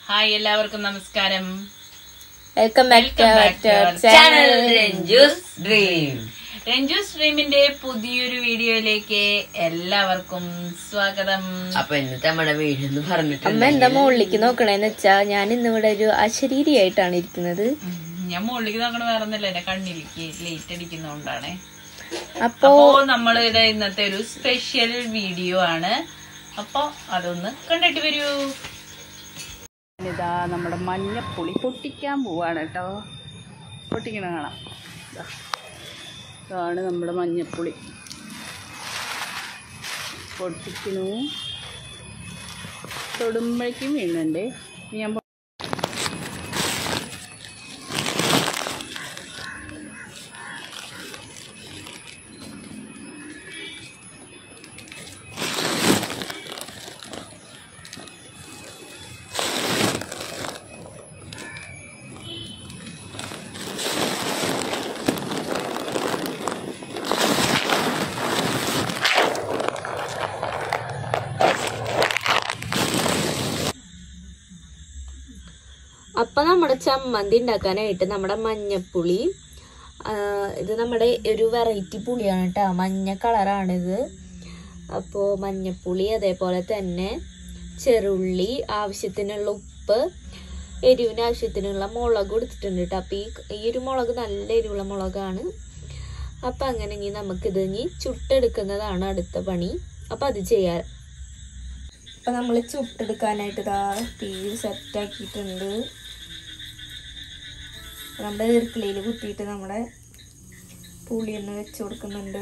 Hi എല്ലാവർക്കും നമസ്കാരം welcome back to Welcome back to our channel Ranju's dream Ranju സ്ട്രീമിന്റെ പുതിയൊരു വീഡിയോയിലേക്ക് എല്ലാവർക്കും സ്വാഗതം അപ്പൊ ഇന്നത്തെ നമ്മുടെ വീഡിയോ എന്ന് അമ്മ പറഞ്ഞിട്ടുണ്ട് എന്താ മുകളിലേക്ക് നോക്കണേന്ന് വെച്ചാ ഞാൻ ഇന്നിവിടെ ഒരു അശരീരിയായിട്ടാണ് ഇരിക്കുന്നത് ഉം, ഞാൻ മുകളിലേക്ക് നോക്കണ വേറെ ഒന്നല്ല എന്റെ കണ്ണിലേക്ക് ലേറ്റ് അടിക്കുന്നോണ്ടാണ് അപ്പോ അപ്പോ നമ്മളിവിടെ ഇന്നത്തെ ഒരു സ്പെഷ്യൽ വീഡിയോ ആണ് അപ്പൊ അതൊന്ന് കണ്ടിട്ട് വരൂ ഇതാ നമ്മുടെ മഞ്ഞപ്പൊളി പൊട്ടിക്കാൻ പോവാണ് കേട്ടോ പൊട്ടിക്കണ കാണാം ദാ. ഇതാണ് നമ്മുടെ മഞ്ഞപ്പൊളി പൊട്ടിക്കണു തൊടുമ്പോഴേക്കും വീണുണ്ട് ഇനി ഞാൻ പൊ- അപ്പൊ നമ്മുടെ ചമ്മന്തി ഉണ്ടാക്കാനായിട്ട് നമ്മുടെ മഞ്ഞപ്പുളി ആ, ഇത് നമ്മുടെ ഒരു വെറൈറ്റി പുളിയാണ് കേട്ടോ മഞ്ഞ കളറാണിത് അപ്പോൾ മഞ്ഞപ്പുളി അതേപോലെ തന്നെ ചെറുള്ളി ആവശ്യത്തിനുള്ള ഉപ്പ് എരിവിന് ആവശ്യത്തിനുള്ള മുളക് കൊടുത്തിട്ടുണ്ട് കേട്ടോ അപ്പോൾ ഈ ഈ ഒരു മുളക് നല്ല എരിവുള്ള മുളകാണ് അപ്പം അങ്ങനെ ഇനി നമുക്കിത് ഇനി ചുട്ടെടുക്കുന്നതാണ് അടുത്ത പണി അപ്പം അത് ചെയ്യാം അപ്പം നമ്മൾ ചുട്ടെടുക്കാനായിട്ട് ഇതാ തീ സെറ്റാക്കിയിട്ടുണ്ട് നമ്മുടെ ഈർക്കിളിയിൽ കുത്തിയിട്ട് നമ്മുടെ പുളി ഒന്ന് വെച്ച് കൊടുക്കുന്നുണ്ട്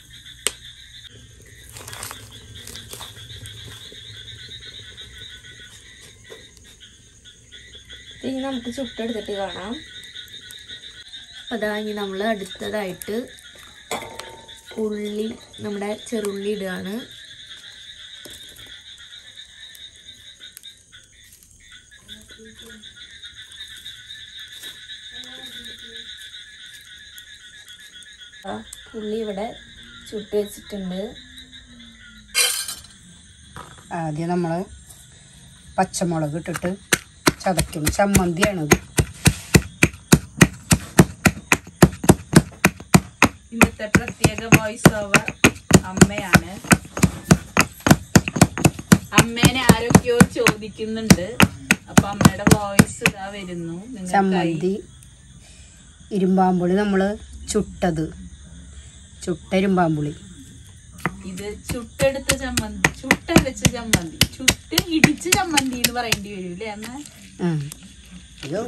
ഇനി നമുക്ക് ചുട്ടെടുത്തിട്ട് കാണാം അതാ ഇനി നമ്മൾ അടുത്തതായിട്ട് ഉള്ളി നമ്മുടെ ചെറുള്ളി ഇടുകയാണ് ആ, ഉള്ളി ഇവിടെ ചുട്ട് വെച്ചിട്ടുണ്ട് ആദ്യം നമ്മൾ പച്ചമുളക് ഇട്ടിട്ട് ചതയ്ക്കും ചമ്മന്തിയാണിത് ഇന്നത്തെ പ്രത്യേക വോയിസ് ഓവർ അമ്മയാണ് അമ്മേനെ ആരൊക്കെയോ ചോദിക്കുന്നുണ്ട് അപ്പൊ അമ്മയുടെ വോയിസ് ഇതാ വരുന്നു നിങ്ങൾക്കായി ചമ്മന്തി ഇരുമ്പാമ്പുളി നമ്മൾ ചുട്ടത് ചുട്ട ഇരുമ്പാമ്പുളി ഇത് ചുട്ടെടുത്ത ചമ്മന്തി ചുട്ടരച്ച ചമ്മന്തി ചുട്ട് ഇടിച്ച ചമ്മന്തി എന്ന് പറയേണ്ടി വരൂലേ അമ്മ ഉം. അയ്യോ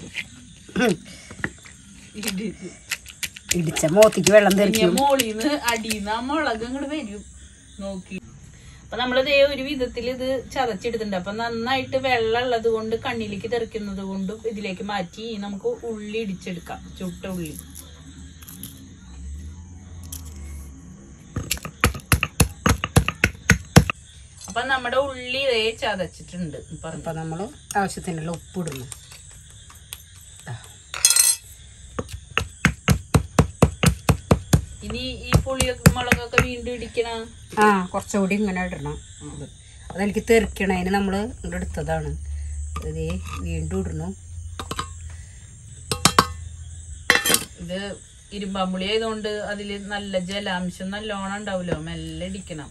ഇടിച്ച് ഇടിച്ച മോത്തിക്ക് വെള്ളം ഇനി തെറിക്കും മോളിന്ന് അടിന്ന് ആ മുളക് അങ്ങോട്ട് വരും നോക്കി അപ്പൊ നമ്മളിതേ ഒരു വിധത്തിൽ ഇത് ചതച്ചെടുത്തിട്ടുണ്ട് അപ്പൊ നന്നായിട്ട് വെള്ളം ഉള്ളത് കൊണ്ട് കണ്ണിലേക്ക് തെറിക്കുന്നത് കൊണ്ട് ഇതിലേക്ക് മാറ്റി നമുക്ക് ഉള്ളി ഇടിച്ചെടുക്കാം ചുട്ട ഉള്ളി അപ്പൊ നമ്മുടെ ഉള്ളി ഇതേ ചതച്ചിട്ടുണ്ട് പറഞ്ഞു അപ്പം നമ്മൾ ആവശ്യത്തിനുള്ള ഉപ്പിടുന്നു ഇനി ഈ പുളിയൊക്കെ മുളകൊക്കെ വീണ്ടും ഇടിക്കണം ആ കുറച്ചുകൂടി ഇങ്ങനെ ഇടണം ഇത് അതെനിക്ക് തെറിക്കണതിന് നമ്മൾ ഇവിടെ എടുത്തതാണ് ഇതേ വീണ്ടും ഇടണം ഇത് ഇരുമ്പാമ്പുളി ആയതുകൊണ്ട് അതിൽ നല്ല ജലാംശം നല്ലോണം ഉണ്ടാവുമല്ലോ മെല്ലെ ഇടിക്കണം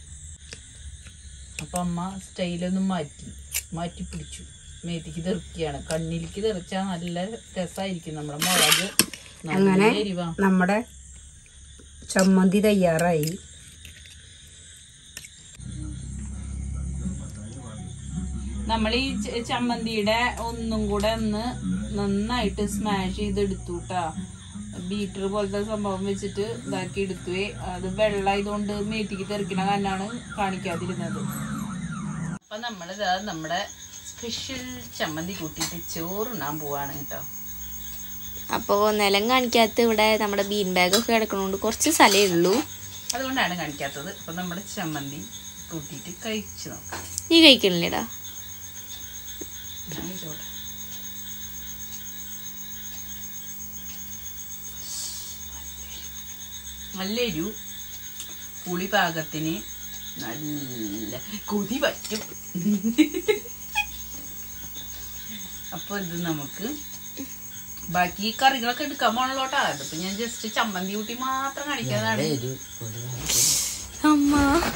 അപ്പൊ അമ്മ സ്റ്റൈലൊന്നും മാറ്റി മാറ്റി പിടിച്ചു മേത്തിക്ക് തെറിക്കുകയാണ് കണ്ണിലേക്ക് തെറിച്ചാൽ നല്ല രസമായിരിക്കും നമ്മുടെ മുളക് നല്ല അങ്ങനെ എരിവാ നമ്മുടെ ചമ്മന്തി തയ്യാറായി നമ്മൾ ഈ ച- ചമ്മന്തിയുടെ ഒന്നും കൂടെ ഒന്ന് നന്നായിട്ട് സ്മാഷ് ചെയ്തെടുത്തു കേട്ടാ ബീറ്റർ പോലത്തെ സംഭവം വെച്ചിട്ട് ഇതാക്കി എടുത്തു അത് വെള്ളമായതുകൊണ്ട് മേത്തിക്ക് തെറിക്കണ കാരനാണ് കാണിക്കാതിരുന്നത് അപ്പൊ നമ്മളിത് നമ്മുടെ സ്പെഷ്യൽ ചമ്മന്തി കൂട്ടിയിട്ട് ചോറുണ്ണാൻ പോവാണ് കേട്ടോ അപ്പോൾ നിലം കാണിക്കാത്ത ഇവിടെ നമ്മുടെ ബീൻ ബാഗൊക്കെ കിടക്കണോണ്ട് കുറച്ച് സ്ഥലമേ ഉള്ളൂ അതുകൊണ്ടാണ് കാണിക്കാത്തത് അപ്പൊ നമ്മുടെ ചമ്മന്തി കൂട്ടിയിട്ട് കഴിച്ചു നോക്കാം നീ കഴിക്കണില്ലേടാ ഞാൻ കഴിച്ചോട്ടെ. നല്ല എരിവ് പുളി പാകത്തിന് നല്ല കൊതി പറ്റും അപ്പൊ ഇത് നമുക്ക് ബാക്കി കറികളൊക്കെ എടുക്കാൻ പോണല്ലോട്ടാ അതിപ്പോ ഞാൻ ജസ്റ്റ് ചമ്മന്തി കൂട്ടി മാത്രം കാണിക്കാതാണ് ഒരു പൊടി വാങ്ങിച്ചു. അമ്മ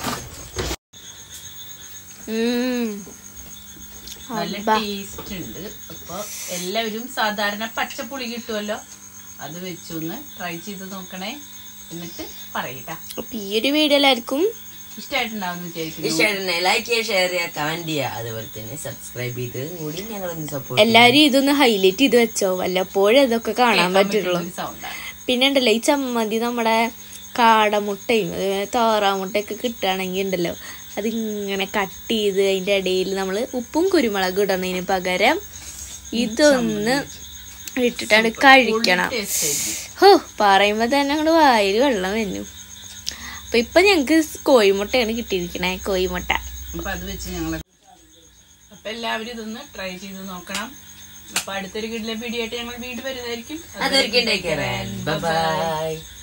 ഉം. നല്ല ടേസ്റ്റ് ഉണ്ട് അപ്പൊ എല്ലാവരും സാധാരണ പച്ചപ്പുളി കിട്ടുമല്ലോ അത് വെച്ചൊന്ന് ട്രൈ ചെയ്ത് നോക്കണേ എന്നിട്ട് പറയട്ടാ അപ്പൊ ഈ ഒരു വീഡിയോ എല്ലാവർക്കും ഇഷ്ടമായിട്ടുണ്ടാവും വിചാരിക്കുന്നു ഇഷ്ടമായിട്ടുണ്ടെ ലൈക്ക് ചെയ്യുക ഷെയർ ചെയ്യുക കമന്റ് ചെയ്യുക അതുപോലെ തന്നെ സബ്സ്ക്രൈബ് ചെയ്ത് കൂടി ഞങ്ങളൊന്ന് സപ്പോർട്ട് എല്ലാരും ഇതൊന്ന് ഹൈലൈറ്റ് ചെയ്ത് വെച്ചോ വല്ലപ്പോഴും ഇതൊക്കെ കാണാൻ പറ്റുള്ളൂ ഒരു സൗണ്ടാണ് പിന്നെ ഉണ്ടല്ലോ ഈ ചമ്മന്തി നമ്മുടെ കാടമുട്ടയും അതുപോലെ തോറാമുട്ടയൊക്കെ കിട്ടുകയാണെങ്കിൽ ഉണ്ടല്ലോ അതിങ്ങനെ കട്ട് ചെയ്ത് അതിൻ്റെ ഇടയിൽ നമ്മൾ ഉപ്പും കുരുമുളകും ഇടുന്നതിന് പകരം ഇതൊന്ന് ഇട്ടിട്ടാണ് കഴിക്കണം ടേസ്റ്റ് ആയിരിക്കും ഹോ പറയുമ്പോ തന്നെ അങ്ങോട്ട് വായിൽ വെള്ളം വന്നു അപ്പൊ ഇപ്പൊ ഞങ്ങക്ക് കോഴിമുട്ടയാണ് കിട്ടിയിരിക്കണേ കോഴിമുട്ട അപ്പൊ അത് വെച്ച് ഞങ്ങൾ അപ്പൊ എല്ലാവരും ഇതൊന്ന് ട്രൈ ചെയ്ത് നോക്കണം അപ്പൊ അടുത്തൊരു കിടിലെ വീഡിയോ ആയിട്ട് ഞങ്ങൾ വീട് വരുന്നതായിരിക്കും അതൊരിക്കലും ബൈ